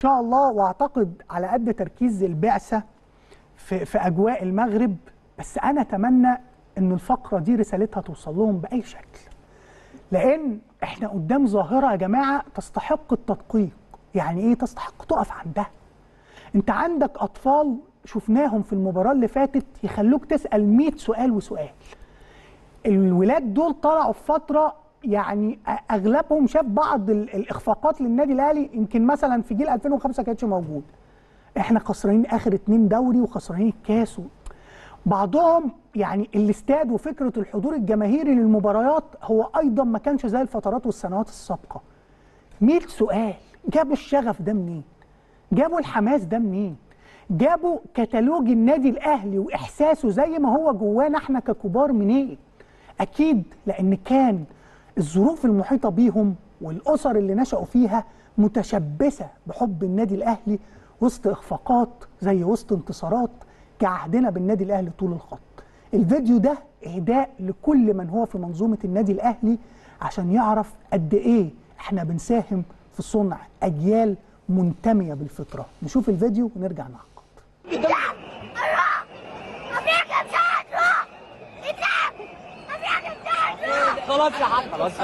شاء الله واعتقد على قد تركيز البعثه في, في اجواء المغرب بس انا اتمنى ان الفقره دي رسالتها توصل لهم باي شكل لان احنا قدام ظاهره يا جماعه تستحق التدقيق يعني ايه تستحق تقف عندها انت عندك اطفال شفناهم في المباراه اللي فاتت يخلوك تسال 100 سؤال وسؤال الولاد دول طلعوا في فتره يعني اغلبهم شاف بعض ال- الاخفاقات للنادي الاهلي يمكن مثلا في جيل 2005 كانتش موجود احنا خسرانين اخر اتنين دوري وخسرانين الكاس و... بعضهم يعني الاستاد وفكره الحضور الجماهيري للمباريات هو ايضا ما كانش زي الفترات والسنوات السابقه 100 سؤال جابوا الشغف ده منين جابوا الحماس ده منين جابوا كتالوج النادي الاهلي واحساسه زي ما هو جوانا احنا ككبار منين اكيد لان كان الظروف المحيطه بيهم والاسر اللي نشأوا فيها متشبثه بحب النادي الاهلي وسط اخفاقات زي وسط انتصارات كعهدنا بالنادي الاهلي طول الخط الفيديو ده اهداء لكل من هو في منظومه النادي الاهلي عشان يعرف قد ايه احنا بنساهم في صنع اجيال منتميه بالفطره نشوف الفيديو ونرجع نعقب خلاص يا حاج خلاص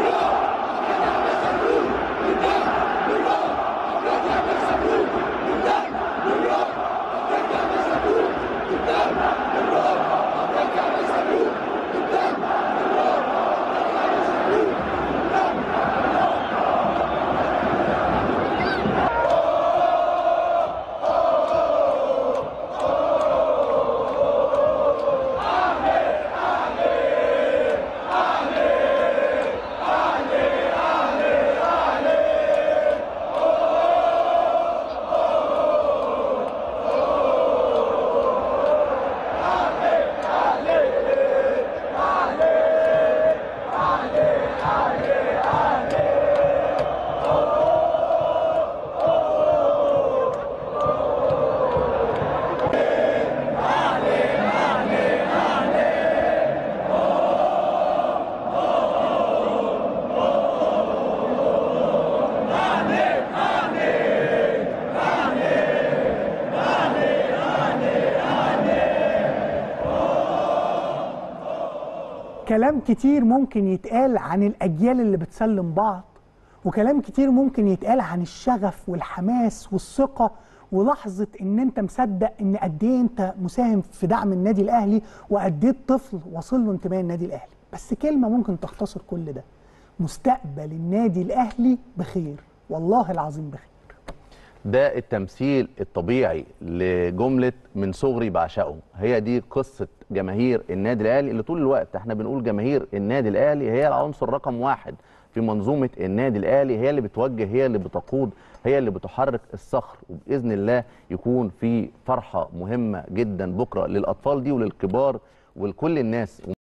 كلام كتير ممكن يتقال عن الأجيال اللي بتسلم بعض وكلام كتير ممكن يتقال عن الشغف والحماس والثقة ولحظة إن أنت مصدق إن قد إيه أنت مساهم في دعم النادي الأهلي وقد إيه الطفل واصل له انتماء النادي الأهلي بس كلمة ممكن تختصر كل ده مستقبل النادي الأهلي بخير والله العظيم بخير ده التمثيل الطبيعي لجملة من صغري بعشقه هي دي قصة جماهير النادي الأهلي اللي طول الوقت احنا بنقول جماهير النادي الأهلي هي العنصر رقم واحد في منظومة النادي الأهلي هي اللي بتوجه هي اللي بتقود هي اللي بتحرك الصخر وبإذن الله يكون في فرحة مهمة جدا بكرة للأطفال دي وللكبار ولكل الناس